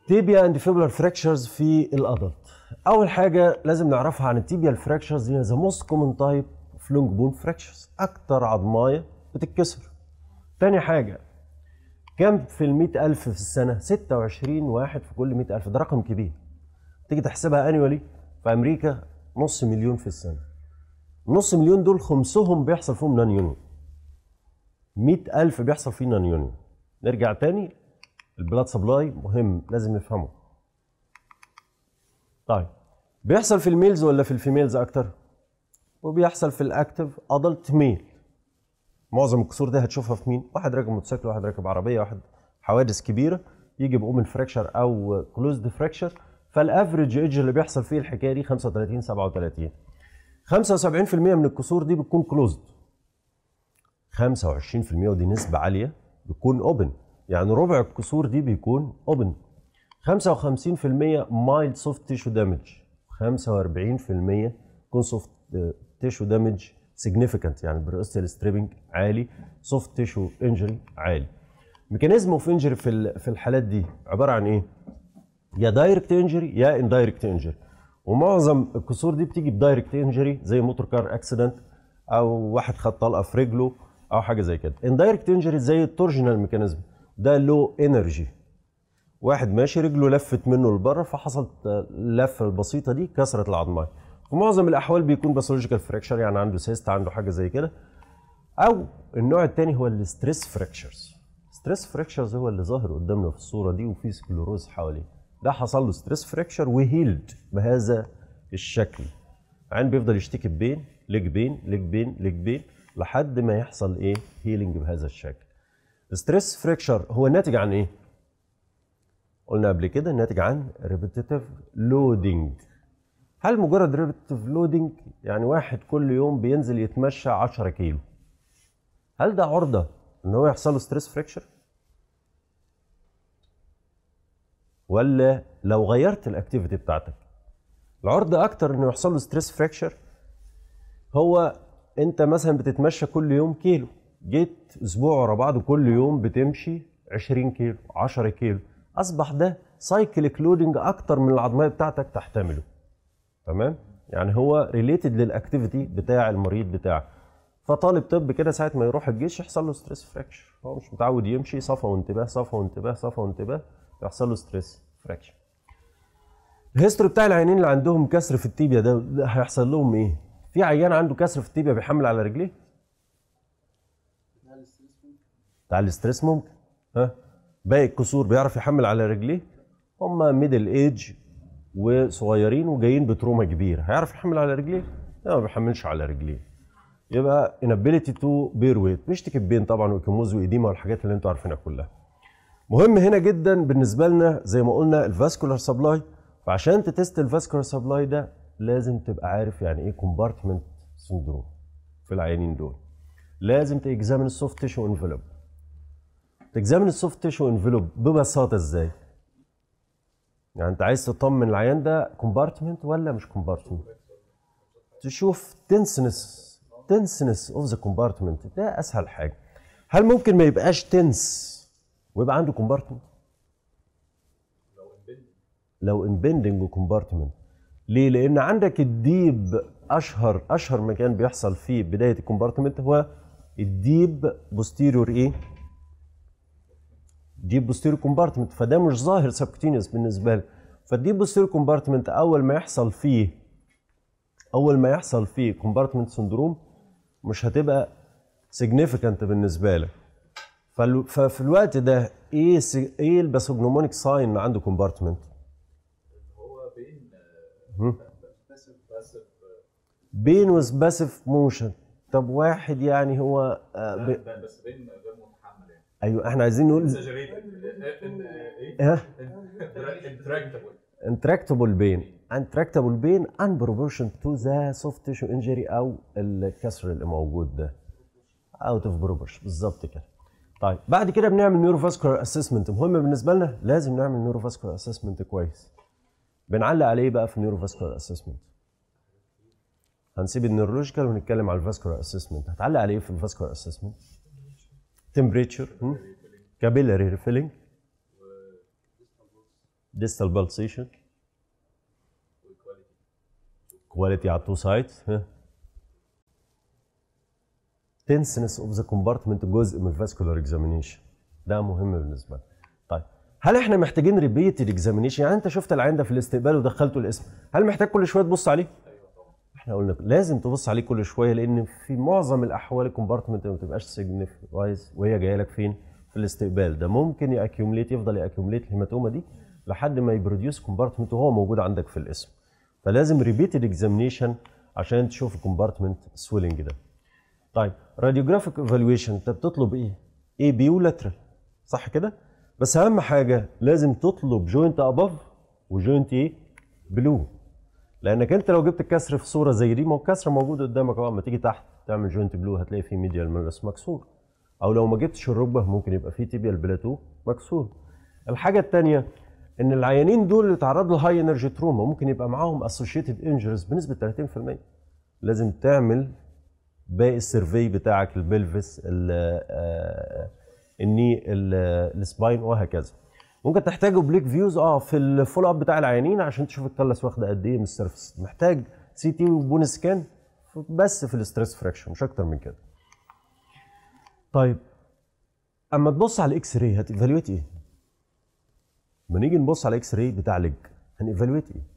تيبيا اند فيبولار فراكشرز في الادلت اول حاجه لازم نعرفها عن التيبيال فراكشرز هي ذا موست كومن تايب اوف لونج بون فراكشرز اكتر عظمايه بتتكسر تاني حاجه كم في ال ألف في السنه 26 واحد في كل 100000 ده رقم كبير تيجي تحسبها انيولي في امريكا نص مليون في السنه نص مليون دول خمسهم بيحصل فيهم نون يونيون 100000 بيحصل فيه نون يونيون نرجع تاني البلاد سبلاي مهم لازم نفهمه طيب بيحصل في الميلز ولا في الفيميلز اكتر وبيحصل في الاكتف ادلت ميل معظم الكسور دي هتشوفها في مين واحد راكب موتوسيكل واحد راكب عربيه واحد حوادث كبيره يجي بأومن فراكشر او كلوزد فراكشر فالافريج ايدج اللي بيحصل فيه الحكايه دي 35 37 75% من الكسور دي بتكون كلوزد 25% ودي نسبه عاليه بتكون اوبن يعني ربع الكسور دي بيكون اوبن 55% مايلد سوفت تيشو دامج 45% يكون سوفت تيشو دامج سيجنيفيكانت يعني بريستال ستريبنج عالي سوفت تيشو انجري عالي ميكانيزم اوف انجري في ال- في الحالات دي عباره عن ايه؟ يا دايركت انجري يا اندايركت انجري ومعظم الكسور دي بتيجي بدايركت انجري زي موتور كار اكسيدنت او واحد خد طلقه في رجله او حاجه زي كده اندايركت انجري زي التورجنال ميكانيزم ده لو انرجي واحد ماشي رجله لفت منه لبره فحصلت اللفه البسيطه دي كسرت العظمه في معظم الاحوال بيكون باثولوجيكال فراكشر يعني عنده سيست عنده حاجه زي كده او النوع الثاني هو الستريس فراكشرز ستريس فراكشرز هو اللي ظاهر قدامنا في الصوره دي وفي سكلوروز حواليه ده حصل له ستريس فراكشر وهيلد بهذا الشكل عين بيفضل يشتكي ببين ليج بين ليج بين ليج بين لحد ما يحصل ايه هيلينج بهذا الشكل الستريس فراكشر هو ناتج عن ايه قلنا قبل كده ناتج عن ريبيتيتيف لودنج هل مجرد ريبيتيتيف لودنج يعني واحد كل يوم بينزل يتمشى 10 كيلو هل ده عرضه ان هو يحصل له ستريس فراكشر ولا لو غيرت الاكتيفيتي بتاعتك العرضه اكتر انه يحصل له ستريس فراكشر هو انت مثلا بتتمشى كل يوم كيلو جيت اسبوع ورا بعض كل يوم بتمشي 20 كيلو 10 كيلو اصبح ده سايكليك لودنج اكتر من العظميه بتاعتك تحتمله تمام يعني هو ريليتد للاكتيفيتي بتاع المريض بتاعك فطالب طب كده ساعه ما يروح الجيش يحصل له ستريس فراكشر هو مش متعود يمشي صفا وانتباه صفا وانتباه صفا وانتباه يحصل له ستريس فراكشر الهيستوري بتاع العيانين اللي عندهم كسر في التيبيا ده, ده هيحصل لهم ايه في عيان عنده كسر في التيبيا بيحمل على رجليه بتاع الاستريس ممكن ها باقي الكسور بيعرف يحمل على رجليه هم ميدل ايج وصغيرين وجايين بتروما كبيره هيعرف يحمل على رجليه لا ما بيحملش على رجليه يبقى inability تو بير ويت بيشتكي بين طبعا وكموز وإديمة والحاجات اللي انتوا عارفينها كلها مهم هنا جدا بالنسبه لنا زي ما قلنا الفاسكولار سبلاي فعشان تتست الفاسكولار سبلاي ده لازم تبقى عارف يعني ايه كومبارتمنت سندروم في العيانين دول لازم تكزامن السوفت تيشو انفلوب تكزامن السوفت تيشو انفلوب ببساطه ازاي يعني انت عايز تطمن العيان ده كومبارتمنت ولا مش كومبارتمنت تشوف تنسنس تنسنس اوف ذا كومبارتمنت ده اسهل حاجه هل ممكن ما يبقاش تنس ويبقى عنده كومبارتمنت لو امبندنج كومبارتمنت ليه لان عندك الديب اشهر اشهر مكان بيحصل فيه بدايه الكومبارتمنت هو الديب بوستيريور ايه ديب بوستيريور كومبارتمنت فده مش ظاهر سبكتينيوس بالنسبه لي فالديب بوستيريور كومبارتمنت اول ما يحصل فيه اول ما يحصل فيه كومبارتمنت سندروم مش هتبقى significant بالنسبه لك فال- ففي الوقت ده ايه سي- ايه الباثوجنومونيك ساين اللي عنده كومبارتمنت هو بين باسف باسف بين وذ باسيف موشن طب واحد يعني هو آه ب... بس بين غير متحمل يعني ايوه احنا عايزين نقول exaggerated ايه ها intractable intractable pain intractable pain unproportioned to the soft tissue injury او الكسر اللي موجود ده out of proportion بالظبط كده طيب بعد كده بنعمل نيوروفاسكولار اسسمنت مهم بالنسبه لنا لازم نعمل نيوروفاسكولار اسسمنت كويس بنعلق عليه بقى في النيوروفاسكولار اسسمنت هنسيب النيورولوجيكال ونتكلم على الفاسكولار اسسمنت هتعلق عليه في الفاسكولار اسسمنت تمبريتشر كابيلاري ريفيلنج distal pulsation كواليتي على التو سايدز تنسنس اوف ذا كومبارتمنت جزء من الفاسكولار اكزامينيشن ده مهم بالنسبه لنا طيب هل احنا محتاجين ريبيتد اكزامينيشن يعني انت شفت العين ده في الاستقبال ودخلته الاسم هل محتاج كل شويه تبص عليه احنا قلنا لازم تبص عليه كل شويه لان في معظم الاحوال الكومبارتمنت ما بتبقاش سيجنيفايز وهي جايه لك فين في الاستقبال ده ممكن ياكيوميليت يفضل ياكيوميليت الهيماتوما دي لحد ما يبروديوس كومبارتمنت وهو موجود عندك في الاسم فلازم ريبيتد اكزامينيشن عشان تشوف الكومبارتمنت سويلنج ده طيب راديوجرافيك ايفالويشن انت بتطلب ايه؟ اي بي ولاترال صح كده؟ بس اهم حاجه لازم تطلب جوينت اباف وجوينت ايه؟ بلو لانك انت لو جبت الكسر في صوره زي دي ما هو الكسر موجود قدامك اهو اما تيجي تحت تعمل جوينت بلو هتلاقي فيه ميديال ملس مكسور او لو ما جبتش الركبه ممكن يبقى فيه تيبيال بلاتو مكسور الحاجه الثانيه ان العيانين دول اللي اتعرضوا لهاي انرجي تروما ممكن يبقى معاهم اسوشيتد انجرز بنسبه 30% لازم تعمل باقي السيرفي بتاعك البلفس ال- آه، الني ال- السباين وهكذا ممكن تحتاج اوبليك فيوز اه في الفولو اب بتاع العيانين عشان تشوف الكلس واخده قد ايه من السيرفس محتاج سي تي وبون سكان بس في الاستريس فراكشن مش اكتر من كده طيب اما تبص على الاكس راي هتيفالويت ايه لما نيجي نبص على الاكس راي بتاع ليج هنيفالويت ايه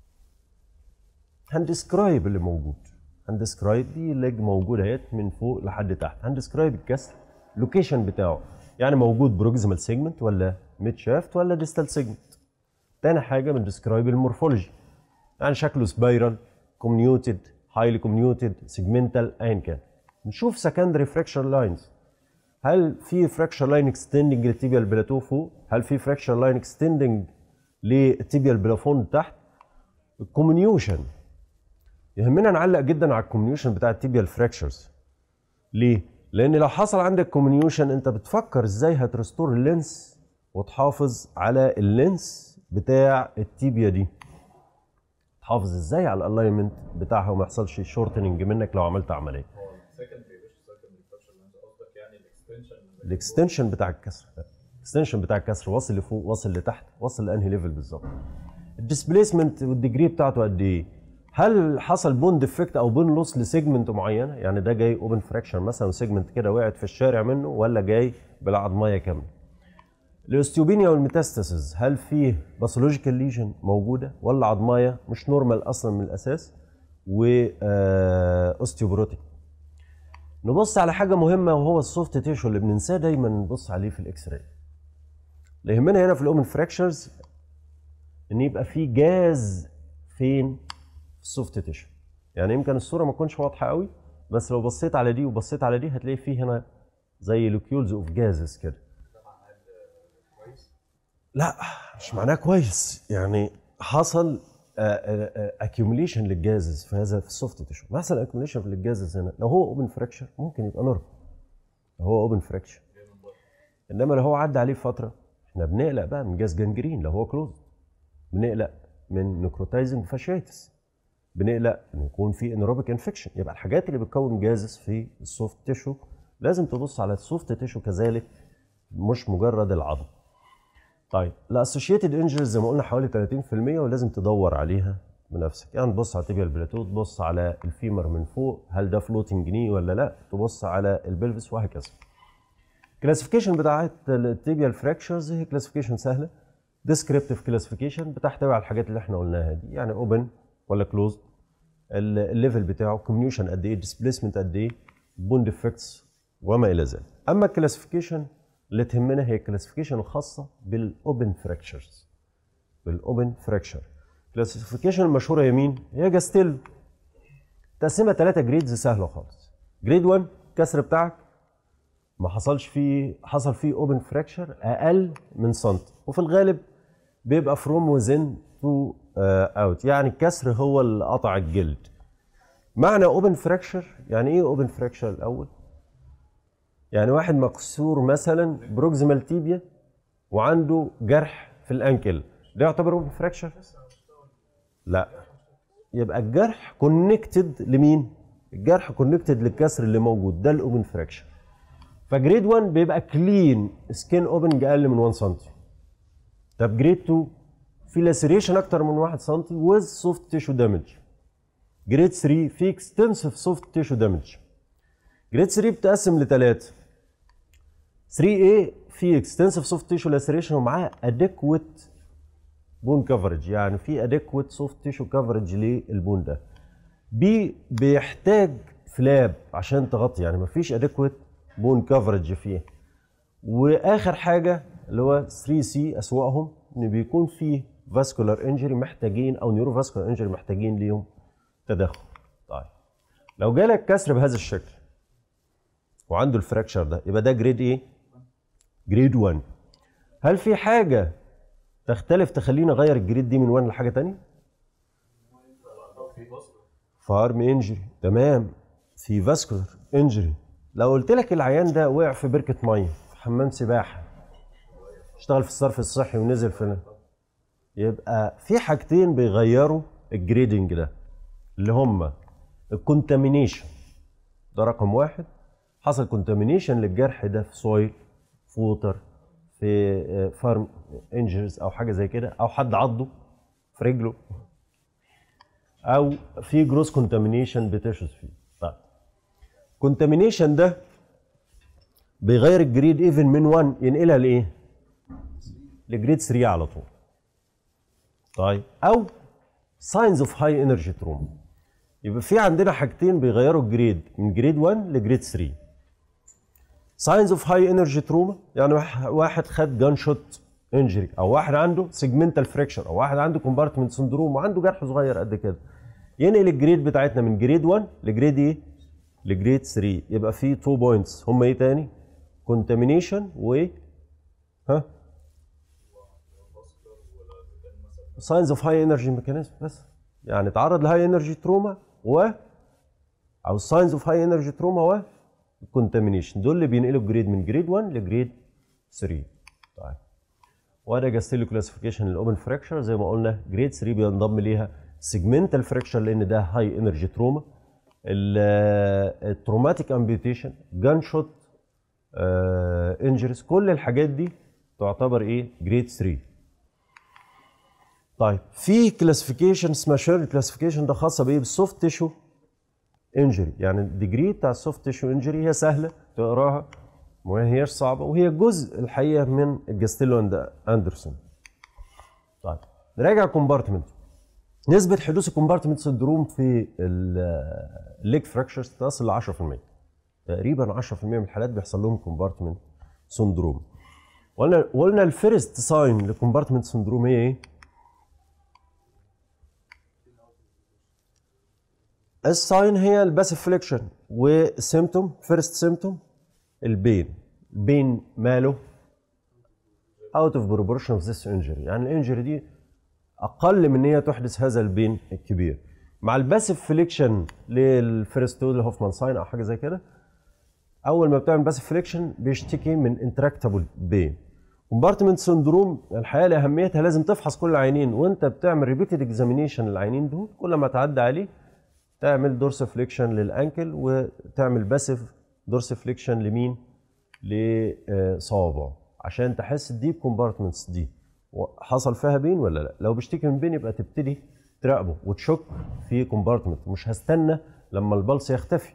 هندسكرايب اللي موجود هندسكرايب دي ليج موجوده اهيت من فوق لحد تحت هندسكرايب الكسر اللوكيشن بتاعه يعني موجود بروكسيمال سيجمنت ولا ميد شافت ولا ديستال سيجمنت تاني حاجه بندسكرايب المورفولوجي يعني شكله سبايرال كومنيوتد هايلي كومنيوتد سيجمنتال ايا كان نشوف سكندري فراكشر لاينز هل في فراكشر لاين اكستندنج للتيبيال بلاتو فوق هل في فراكشر لاين اكستندنج للتيبيال بلافون تحت الكومنيوشن يهمنا نعلق جدا على الكومنيوشن بتاع التيبيال فراكشرز ليه لان لو حصل عندك كومنيوشن انت بتفكر ازاي هترستور اللينس وتحافظ على اللينس بتاع التيبيا دي تحافظ ازاي على الالاينمنت بتاعها وما يحصلش شورتنج منك لو عملت عمليه هو السكندري مش سكندري فراكشر لانز قصدك يعني الاكستنشن الاكستنشن بتاع الكسر الاكستنشن بتاع الكسر واصل لفوق واصل لتحت واصل لانهي ليفل بالظبط الديسبيسمنت والديجري بتاعته قد ايه هل حصل بون ديفكت او بون لوس لسيجمنت معينه يعني ده جاي اوبن فراكشن مثلا سيجمنت كده وقعت في الشارع منه ولا جاي بالعضمايه كامله الاستيوبينيا والميتاستاسيز هل فيه باثولوجيكال ليجن موجوده ولا عضمايه مش نورمال اصلا من الاساس و اوستيوبروتيك نبص على حاجه مهمه وهو السوفت تيشو اللي بننساه دايما نبص عليه في الاكس راي اللي يهمنا هنا في الاوبن فراكشرز ان يبقى في جاز فين في السوفت تيشو يعني يمكن الصوره ما تكونش واضحه قوي بس لو بصيت على دي وبصيت على دي هتلاقي فيه هنا زي لوكيولز اوف جازز كده لا مش معناه كويس يعني حصل اكيوميليشن للجازز في هذا في السوفت تيشو ما حصل اكيوميليشن للجازز هنا لو هو اوبن فراكشر ممكن يبقى نورمال لو هو اوبن فراكشر انما لو هو عدى عليه فتره احنا بنقلق بقى من جاز جانجرين لو هو كلوز بنقلق من نكروتايزنج فاشيتس بنقلق ان يكون في انيروبيك انفكشن يبقى الحاجات اللي بتكون جازز في السوفت تيشو لازم تبص على السوفت تيشو كذلك مش مجرد العظم طيب الاسوشيتد انجريز زي ما قلنا حوالي 30% ولازم تدور عليها بنفسك يعني تبص على تيبيال بلاتو تبص على الفيمر من فوق هل ده فلوتنج ني ولا لا تبص على البلفس وهكذا كلاسيفيكيشن بتاعت التيبيال فراكشرز هي كلاسيفيكيشن سهله ديسكريبتيف كلاسيفيكيشن بتحتوي على الحاجات اللي احنا قلناها دي يعني اوبن ولا كلوزد الليفل بتاعه كوميونيشن قد ايه ديسبيسمنت قد ايه بون ديفكتس وما الى ذلك اما الكلاسيفيكيشن اللي تهمنا هي الكلاسيفيكيشن الخاصه بالاوبن فراكشرز بالاوبن فراكشر الكلاسيفيكيشن المشهوره يمين هي جاستيل تقسمها ثلاثه جريدز سهله خالص جريد 1 الكسر بتاعك ما حصلش فيه حصل فيه اوبن فراكشر اقل من سنتي وفي الغالب بيبقى فروم وزن تو اوت يعني الكسر هو اللي قطع الجلد معنى اوبن فراكشر يعني ايه اوبن فراكشر الاول يعني واحد مكسور مثلا بروكسيمال تيبيا وعنده جرح في الانكل ده يعتبر اوبن فراكشر لا يبقى الجرح كونكتد لمين الجرح كونكتد للكسر اللي موجود ده الاوبن فراكشر فجريد 1 بيبقى كلين سكين اوبننج اقل من 1 سم طب جريد 2 في لاسيريشن اكتر من 1 سم with soft tissue damage جريد 3 في اكستنسيف سوفت تيشو دامج جريد 3 بتقسم لثلاثه 3A في اكستنسيف سوفت تيشو لاسيريشن ومعاه اديكويت بون كفرج يعني في اديكويت سوفت تيشو كفرج للبون ده بي بيحتاج فلاب عشان تغطي يعني مفيش اديكويت بون كفرج فيه واخر حاجه اللي هو 3 سي اسوأهم ان بيكون فيه فاسكولار انجري محتاجين او نيورو فاسكولار انجري محتاجين ليهم تدخل طيب لو جالك كسر بهذا الشكل وعنده الفراكشر ده يبقى ده جريد ايه جريد 1 هل في حاجه تختلف تخليني اغير الجريد دي من 1 لحاجه تانية في بصر فارم انجري تمام في فاسكولار انجري لو قلت لك العيان ده وقع في بركه ميه في حمام سباحه اشتغل في الصرف الصحي ونزل في يبقى في حاجتين بيغيروا الجريدنج ده اللي هما الكونتامينيشن ده رقم واحد حصل كونتامينيشن للجرح ده في سويل في ووتر في فارم انجرز او حاجه زي كده او حد عضه في رجله او في جروس كونتامينيشن بتشوز فيه طيب كونتامينيشن ده بيغير الجريد ايفن من 1 ينقلها لايه؟ لجريد 3 على طول طيب او ساينز اوف هاي انرجي تروما يبقى في عندنا حاجتين بيغيروا الجريد من جريد 1 لجريد 3 ساينز اوف هاي انرجي تروما يعني واحد- واحد خد جان شوت انجري او واحد عنده سيجمنتال فريكشن او واحد عنده كومبارتمنت سندروم وعنده جرح صغير قد كده ينقل الجريد بتاعتنا من جريد 1 لجريد ايه؟ لجريد 3 يبقى في 2 بوينتس هم ايه تاني؟ كونتامينيشن و ها ساينز اوف هاي انرجي ميكانيزم بس يعني تعرض لهاي انرجي تروما و او ساينز اوف هاي انرجي تروما و كونتامينيشن دول اللي بينقلوا الجريد من جريد 1 لجريد 3 طيب وده جاستيلو كلاسيفيكيشن الاوبن فراكشر زي ما قلنا جريد 3 بينضم ليها سيجمنتال فراكشر لان ده هاي انرجي تروما التروماتيك امبيوتيشن جان شوت انجريز كل الحاجات دي تعتبر ايه جريد 3 طيب في كلاسيفيكيشن اسمها شيرلي كلاسيفيكيشن ده خاصه بايه بالسوفت تيشو انجري يعني الديجري بتاع السوفت تيشو انجري هي سهله تقراها وما هياش صعبه وهي جزء الحقيقه من الجاستيلو اند اندرسون طيب نراجع كومبارتمنت نسبة حدوث الكومبارتمنت سندروم في الليج فراكشرز تصل ل 10% تقريبا 10% من الحالات بيحصل لهم كومبارتمنت سندروم قلنا قلنا الفيرست ساين لكومبارتمنت سندروم هي ايه؟ الساين هي الباسيف فليكشن والسيمتوم فيرست سيمتوم البين البين ماله اوت اوف بروبورشن اوف ذس انجري يعني الانجري دي اقل من ان هي تحدث هذا البين الكبير مع الباسيف فليكشن للفيرستول هوفمان ساين او حاجه زي كده اول ما بتعمل باسيف فليكشن بيشتكي من انتراكتابل بين كومبارتمنت سندروم الحقيقه لاهميتها لازم تفحص كل العينين وانت بتعمل ريبيتد اكزامينيشن للعينين دول كل ما تعدي عليه تعمل دورس فليكشن للانكل وتعمل باسيف دورس فليكشن لمين؟ لصوابعه عشان تحس الديب كومبارتمنتس دي حصل فيها بين ولا لا لو بيشتكي من بين يبقى تبتدي تراقبه وتشك في كومبارتمنت مش هستنى لما البلس يختفي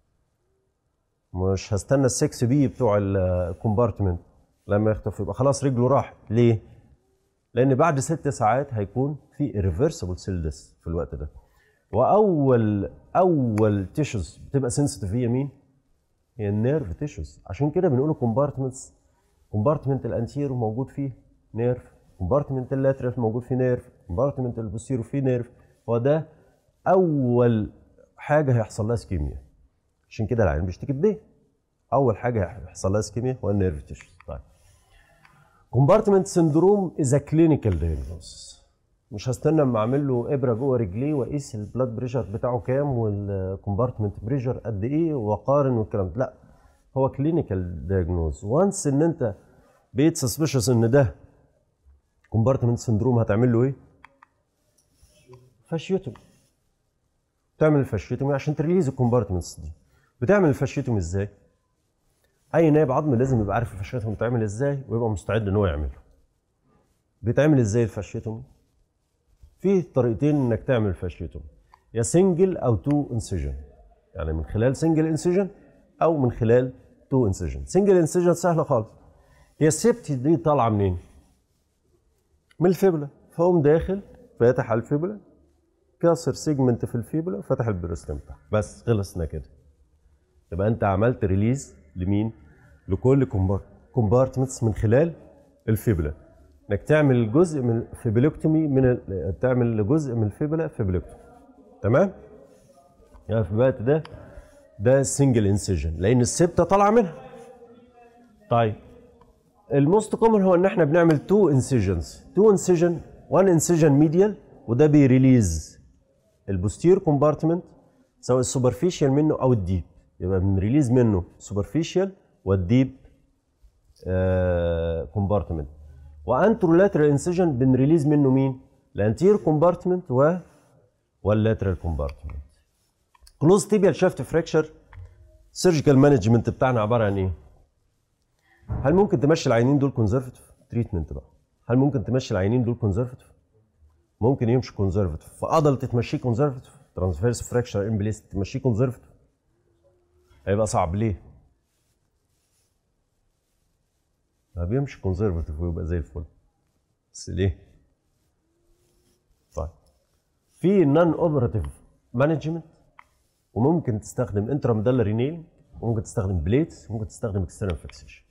مش هستنى السكس بي بتوع الكومبارتمنت لما يختفي يبقى خلاص رجله راحت ليه؟ لان بعد ست ساعات هيكون في irreversible سيل ديس في الوقت ده واول اول تيشوز بتبقى سنسيتيف هي مين؟ هي النيرف تيشوز عشان كده بنقول كومبارتمنتس كومبارتمنت الانتيرو موجود فيه نيرف كومبارتمنت اللاترال موجود فيه نيرف كومبارتمنت البوستيرو فيه نيرف هو ده اول حاجه هيحصل لها اسكيميا عشان كده العين بيشتكي بيه اول حاجه هيحصل لها اسكيميا هو النيرف تيشوز طيب كومبارتمنت سندروم از كلينيكال دايجنوستس مش هستنى اما اعمل له ابره جوه رجليه واقيس البلاد بريشر بتاعه كام والكومبارتمنت بريشر قد ايه واقارن والكلام ده لا هو كلينيكال دايجنوز وانس ان انت بقيت سسبشس ان ده كومبارتمنت سندروم هتعمل له ايه؟ فاشيوتومي تعمل الفاشيوتومي عشان تريليز الكومبارتمنتس دي بتعمل الفاشيوتومي ازاي؟ اي نائب عظم لازم يبقى عارف الفاشيوتومي بتعمل ازاي ويبقى مستعد ان هو يعمله بيتعمل ازاي الفاشيوتومي؟ في طريقتين انك تعمل فاشيوتوم يا سنجل او تو انسجن يعني من خلال سنجل انسجن او من خلال تو انسجن سنجل انسجن سهله خالص هي السبت دي طالعه منين من الفيبولا فقوم داخل فاتح على الفيبولا كسر سيجمنت في الفيبولا وفتح البريستم بتاعك بس خلصنا كده يبقى انت عملت ريليز لمين لكل كومبارتمنتس من خلال الفيبولا انك تعمل جزء من الفيبولوكتومي من ال- تعمل جزء من الفيبولا فيبولوكتومي تمام يعني في الوقت ده ده سنجل انسجن لان السبته طالعه منها طيب الموست كومن هو ان احنا بنعمل تو انسجنز تو انسجن وان انسجن ميديال وده بيريليز البوستير كومبارتمنت سواء السوبرفيشال منه او الديب يبقى بنريليز منه سوبرفيشال والديب كومبارتمنت وانترولاترال انسجن بنريليز منه مين؟ الانتير كومبارتمنت و واللاترال كومبارتمنت كلوز تيبيال شافت فراكشر سيرجيكال مانجمنت بتاعنا عباره عن ايه؟ هل ممكن تمشي العينين دول كونزرفتيف؟ تريتمنت بقى هل ممكن تمشي العينين دول كونزرفتيف؟ ممكن يمشي كونزرفتيف فقدر تمشيه كونزرفتيف ترانسفيرس فراكشر امبليس تمشيه كونزرفتيف هيبقى صعب ليه؟ ما بيمشي كونزرفتيف ويبقى زي الفل بس ليه؟ طيب في نون اوبراتيف مانجمنت وممكن تستخدم انتراميدالري نيل وممكن تستخدم بليتس وممكن تستخدم اكسترنال فيكسيشن